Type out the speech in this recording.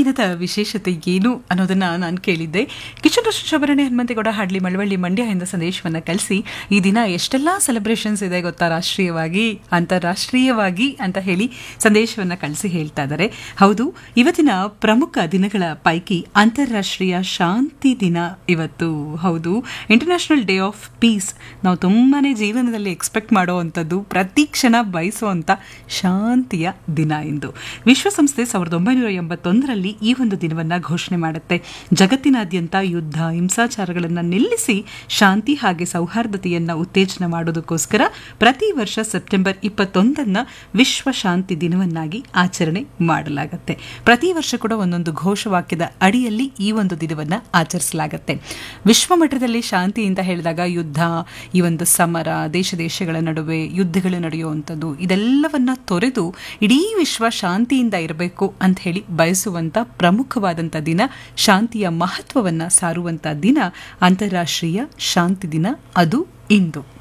ದಿನದ ವಿಶೇಷತೆ ಏನು ಅನ್ನೋದನ್ನ ನಾನು ಕೇಳಿದ್ದೆ ಕಿಚನ್ ಶಬರಣೆ ಹನುಮಂತೇಗೌಡ ಹಾಡ್ಲಿ ಮಳವಳ್ಳಿ ಮಂಡ್ಯದಿಂದ ಸಂದೇಶವನ್ನ ಕಳಿಸಿ ಈ ದಿನ ಎಷ್ಟೆಲ್ಲ ಸೆಲೆಬ್ರೇಷನ್ಸ್ ಇದೆ ಗೊತ್ತಾ ರಾಷ್ಟ್ರೀಯವಾಗಿ ಅಂತಾರಾಷ್ಟ್ರೀಯವಾಗಿ ಅಂತ ಹೇಳಿ ಸಂದೇಶವನ್ನ ಕಳಿಸಿ ಹೇಳ್ತಾ ಇದ್ದಾರೆ ಹೌದು ಇವತ್ತಿನ ಪ್ರಮುಖ ದಿನಗಳ ಪೈಕಿ ಅಂತಾರಾಷ್ಟ್ರೀಯ ಶಾಂತಿ ದಿನ ಇವತ್ತು ಹೌದು ಇಂಟರ್ನ್ಯಾಷನಲ್ ಡೇ ಆಫ್ ಪೀಸ್ ನಾವು ತುಂಬಾನೇ ಜೀವನದಲ್ಲಿ ಎಕ್ಸ್ಪೆಕ್ಟ್ ಮಾಡುವಂಥದ್ದು ಪ್ರತಿ ಕ್ಷಣ ಬಯಸುವಂಥ ಶಾಂತಿಯ ದಿನ ಎಂದು ವಿಶ್ವಸಂಸ್ಥೆ ಸಾವಿರದ ಒಂಬೈನೂರ ಎಂಬತ್ತೊಂದರಲ್ಲಿ ಈ ಒಂದು ದಿನವನ್ನ ಘೋಷಣೆ ಮಾಡುತ್ತೆ ಜಗತ್ತಿನಾದ್ಯಂತ ಯುದ್ಧ ಹಿಂಸಾಚಾರಗಳನ್ನು ನಿಲ್ಲಿಸಿ ಶಾಂತಿ ಹಾಗೆ ಸೌಹಾರ್ದತೆಯನ್ನ ಉತ್ತೇಜನ ಮಾಡೋದಕ್ಕೋಸ್ಕರ ಪ್ರತಿ ವರ್ಷ ಸೆಪ್ಟೆಂಬರ್ ಇಪ್ಪತ್ತೊಂದನ್ನ ವಿಶ್ವ ಶಾಂತಿ ದಿನವನ್ನಾಗಿ ಆಚರಣೆ ಮಾಡಲಾಗುತ್ತೆ ಪ್ರತಿ ವರ್ಷ ಕೂಡ ಒಂದೊಂದು ಘೋಷವಾಕ್ಯದ ಅಡಿಯಲ್ಲಿ ಈ ಒಂದು ದಿನವನ್ನ ಆಚರಿಸಲಾಗುತ್ತೆ ವಿಶ್ವ ಮಟ್ಟದಲ್ಲಿ ಶಾಂತಿ ಅಂತ ಹೇಳಿದಾಗ ಯುದ್ಧ ಈ ಒಂದು ಸಮರ ದೇಶ ದೇಶಗಳ ನಡುವೆ ಯುದ್ಧಗಳು ನಡೆಯುವಂಥದ್ದು ಇದೆಲ್ಲವನ್ನ ತೊರೆದು ಇಡೀ ವಿಶ್ವ ಶಾಂತಿಯಿಂದ ಇರಬೇಕು ಅಂತ ಹೇಳಿ ಬಯಸುವಂತ ಪ್ರಮುಖವಾದಂಥ ದಿನ ಶಾಂತಿಯ ಮಹತ್ವವನ್ನ ಸಾರುವಂತ ದಿನ ಅಂತಾರಾಷ್ಟ್ರೀಯ ಶಾಂತಿ ದಿನ ಅದು ಇಂದು